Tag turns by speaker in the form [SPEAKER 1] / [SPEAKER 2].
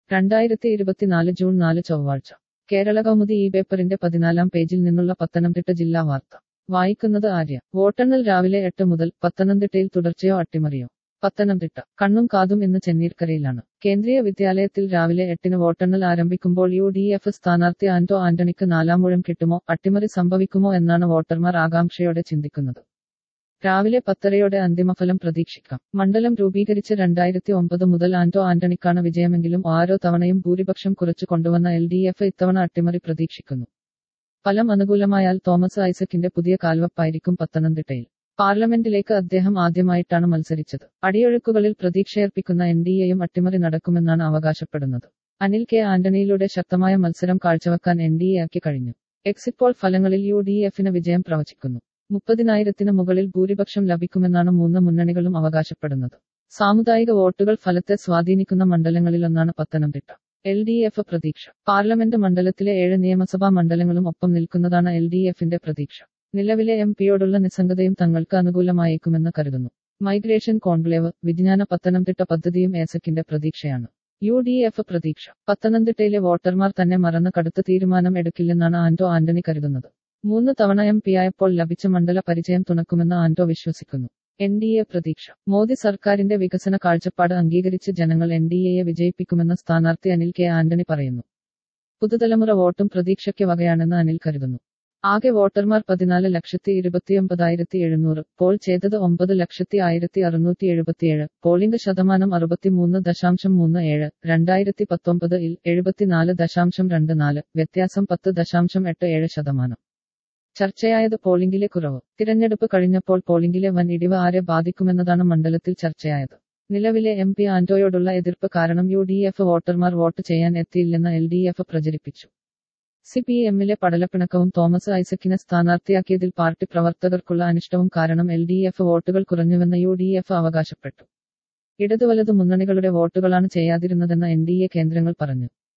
[SPEAKER 1] രണ്ടായിരത്തി ഇരുപത്തിനാല് ജൂൺ നാല് ചൊവ്വാഴ്ച കേരള കൗമുദി ഈ പേപ്പറിന്റെ പതിനാലാം പേജിൽ നിന്നുള്ള പത്തനംതിട്ട ജില്ലാ വാർത്ത വായിക്കുന്നത് ആര്യ വോട്ടെണ്ണൽ രാവിലെ എട്ട് മുതൽ പത്തനംതിട്ടയിൽ തുടർച്ചയോ അട്ടിമറിയോ പത്തനംതിട്ട കണ്ണും കാതും ഇന്ന് ചെന്നീർക്കരയിലാണ് കേന്ദ്രീയ വിദ്യാലയത്തിൽ രാവിലെ എട്ടിന് വോട്ടെണ്ണൽ ആരംഭിക്കുമ്പോൾ യു ഡി എഫ് സ്ഥാനാർത്ഥി ആന്റോ ആന്റണിക്ക് നാലാം ഊഴം കിട്ടുമോ അട്ടിമറി സംഭവിക്കുമോ എന്നാണ് വോട്ടർമാർ ആകാംക്ഷയോടെ ചിന്തിക്കുന്നത് രാവിലെ പത്തരയോടെ അന്തിമഫലം പ്രതീക്ഷിക്കാം മണ്ഡലം രൂപീകരിച്ച് രണ്ടായിരത്തി ഒമ്പത് മുതൽ ആന്റോ ആന്റണിക്കാണ് വിജയമെങ്കിലും ഓരോ തവണയും ഭൂരിപക്ഷം കുറച്ചു കൊണ്ടുവന്ന എൽ ഡി എഫ് ഇത്തവണ അട്ടിമറി പ്രതീക്ഷിക്കുന്നു ഫലം അനുകൂലമായാൽ തോമസ് ഐസക്കിന്റെ പുതിയ കാൽവപ്പായിരിക്കും പത്തനംതിട്ടയിൽ പാർലമെന്റിലേക്ക് അദ്ദേഹം ആദ്യമായിട്ടാണ് മത്സരിച്ചത് അടിയൊഴുക്കുകളിൽ പ്രതീക്ഷയർപ്പിക്കുന്ന എൻ ഡി എയും അട്ടിമറി നടക്കുമെന്നാണ് അവകാശപ്പെടുന്നത് അനിൽ കെ ആന്റണിയിലൂടെ ശക്തമായ മത്സരം കാഴ്ചവെക്കാൻ എൻ ഡി എക്ക് കഴിഞ്ഞു എക്സിറ്റ് പോൾ ഫലങ്ങളിൽ യു ഡി എഫിന് വിജയം പ്രവചിക്കുന്നു മുപ്പതിനായിരത്തിന് മുകളിൽ ഭൂരിപക്ഷം ലഭിക്കുമെന്നാണ് മൂന്ന് മുന്നണികളും അവകാശപ്പെടുന്നത് സാമുദായിക വോട്ടുകൾ ഫലത്തെ സ്വാധീനിക്കുന്ന മണ്ഡലങ്ങളിലൊന്നാണ് പത്തനംതിട്ട എൽ ഡി എഫ് പ്രതീക്ഷ പാർലമെന്റ് മണ്ഡലത്തിലെ ഏഴ് നിയമസഭാ മണ്ഡലങ്ങളും ഒപ്പം നിൽക്കുന്നതാണ് എൽ ഡി എഫിന്റെ പ്രതീക്ഷ നിലവിലെ എം പിയോടുള്ള നിസ്സംഗതയും തങ്ങൾക്ക് അനുകൂലമായേക്കുമെന്ന് കരുതുന്നു മൈഗ്രേഷൻ കോൺക്ലേവ് വിജ്ഞാന പത്തനംതിട്ട പദ്ധതിയും ഏസക്കിന്റെ പ്രതീക്ഷയാണ് യു ഡി എഫ് പ്രതീക്ഷ പത്തനംതിട്ടയിലെ വോട്ടർമാർ തന്നെ മറന്ന് കടുത്ത തീരുമാനം എടുക്കില്ലെന്നാണ് ആന്റോ ആന്റണി കരുതുന്നത് മൂന്ന് തവണ എം പിയായപ്പോൾ ലഭിച്ച മണ്ഡല പരിചയം തുണക്കുമെന്ന് ആന്റോ വിശ്വസിക്കുന്നു എൻ ഡി എ പ്രതീക്ഷ മോദി സർക്കാരിന്റെ വികസന കാഴ്ചപ്പാട് അംഗീകരിച്ച് ജനങ്ങൾ എൻ ഡി എയെ വിജയിപ്പിക്കുമെന്ന് സ്ഥാനാർത്ഥി അനിൽ കെ ആന്റണി പറയുന്നു പുതുതലമുറ വോട്ടും പ്രതീക്ഷയ്ക്ക് വകയാണെന്ന് അനിൽ കരുതുന്നു ആകെ വോട്ടർമാർ പതിനാല് ലക്ഷത്തി ഇരുപത്തിയൊമ്പതായിരത്തി എഴുന്നൂറ് പോൾ ചെയ്തത് ഒമ്പത് ലക്ഷത്തി ആയിരത്തി അറുന്നൂറ്റി എഴുപത്തിയേഴ് പോളിംഗ് ശതമാനം അറുപത്തിമൂന്ന് ദശാംശം മൂന്ന് ഏഴ് രണ്ടായിരത്തി പത്തൊമ്പത് ഇൽ എഴുപത്തിനാല് ദശാംശം രണ്ട് നാല് വ്യത്യാസം പത്ത് ദശാംശം എട്ട് ഏഴ് ശതമാനം ചർച്ചയായത് പോളിംഗിലെ കുറവ് തിരഞ്ഞെടുപ്പ് കഴിഞ്ഞപ്പോൾ പോളിംഗിലെ വൻ ഇടിവ് ആരെ ബാധിക്കുമെന്നതാണ് മണ്ഡലത്തിൽ ചർച്ചയായത് നിലവിലെ എം പി ആന്റോയോടുള്ള എതിർപ്പ് കാരണം യു ഡി എഫ് വോട്ടർമാർ വോട്ട് ചെയ്യാൻ എത്തിയില്ലെന്ന് എൽ ഡി എഫ് പ്രചരിപ്പിച്ചു സി പി എമ്മിലെ പടലപ്പിണക്കവും തോമസ് ഐസക്കിനെ സ്ഥാനാർത്ഥിയാക്കിയതിൽ പാർട്ടി പ്രവർത്തകർക്കുള്ള അനിഷ്ടവും കാരണം എൽ ഡി എഫ് വോട്ടുകൾ കുറഞ്ഞുവെന്ന് യു ഡി എഫ് അവകാശപ്പെട്ടു ഇടതുവലത് മുന്നണികളുടെ വോട്ടുകളാണ് ചെയ്യാതിരുന്നതെന്ന് എൻ ഡി എ കേന്ദ്രങ്ങൾ പറഞ്ഞു